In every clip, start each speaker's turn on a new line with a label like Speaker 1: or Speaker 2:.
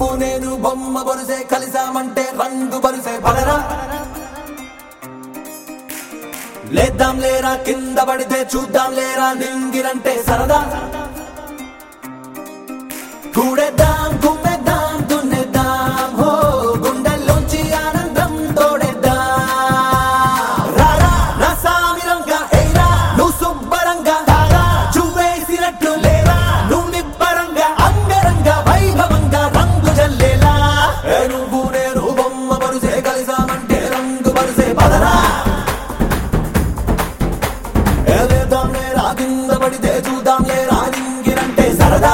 Speaker 1: నువ్వు నేను బొమ్మ బరుసే కలిసామంటే రంగు బరుసే పడరా లేద్దాం లేరా కింద పడితే చూద్దాం లేరా నింగిరంటే సరదా కూడేద్దాం కుమ్మేద్దాం దున్నేద్దాం హో గుండెల్లోంచి ఆనందం తోడేద్దాం రారా నా సామిరంగా ఎయిరా నువ్వు శుభ్రంగా తారా చూవేసినట్లు లేరా నువ్వు నిబ్బరంగా అంగరంగా వైభవంగా రంగు జల్లేలా ఏ నువ్వు నేను బొమ్మ బరుసే కలిసామంటే రంగు బరుసే పదరా ఏ లేద్దాం లేరా కింద పడితే చూద్దాం లేరా నింగిరంటే సరదా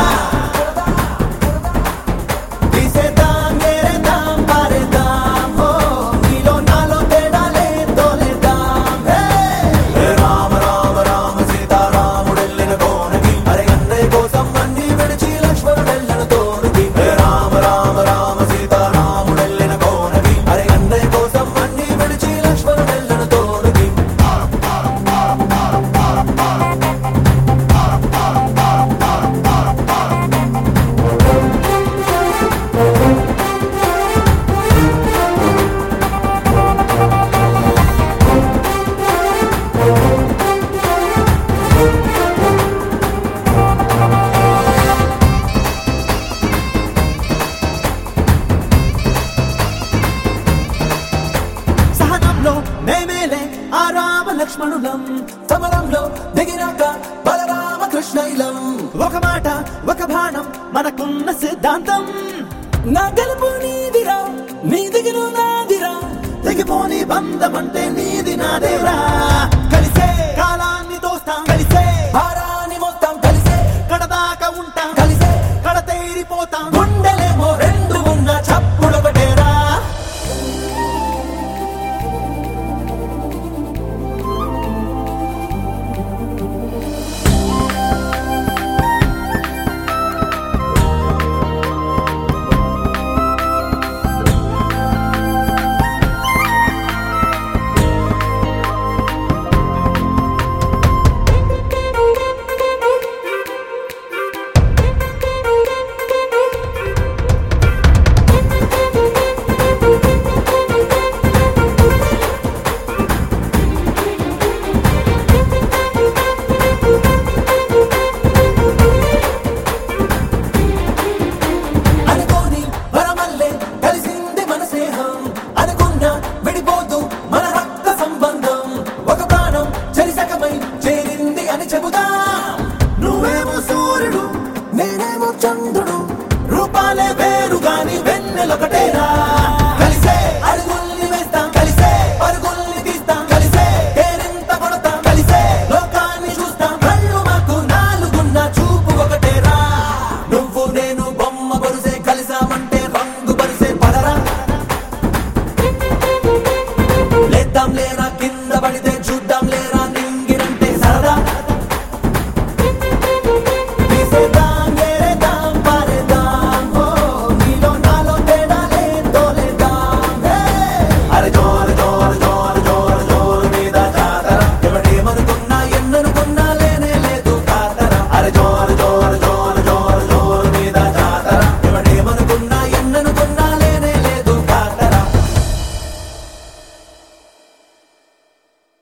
Speaker 1: తీసేద్దాం ఏరేద్దాం పారేద్దాం హో నీలో నాలో తేడాలే తోలేద్దాం హే హే రామ రామ రామ సీతారాముడెళ్ళిన కోనకి అరే అన్నయ్య కోసం అన్ని విడిచి లక్ష్మణుడెళ్ళిన తోడుకి హే రామ రామ రామ సీతారాముడెళ్ళిన కోనకి అరే అన్నయ్య కోసం అన్ని విడిచి లక్ష్మణుడెళ్ళిన తోడుకి సహనంలో మేమేలే ఆ రామ లక్ష్మణులం సమరంలో దిగినాక బలరామ కృష్ణైలం ఒక మాట ఒక బాణం మనకున్న సిద్ధాంతం నా గెలుపు నీదిరా నీ దిగులు నాదిరా తెగిపోని బంధం అంటే నీది నాదేరా